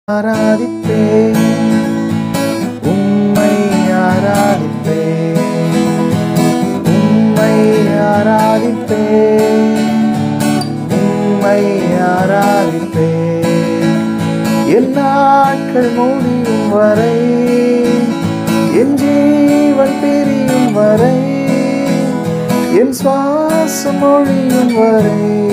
ஆராதிப்பேன் உம்மை ஆராதிப்பேன் உம்மை ஆராதிப்பேன் உம்மை ஆராதிப்பேன் என் நாட்கள் முடியும் வரை என் ஜீவன் பிரியும் வரை என் சுவாசம் ஒழியும் வரை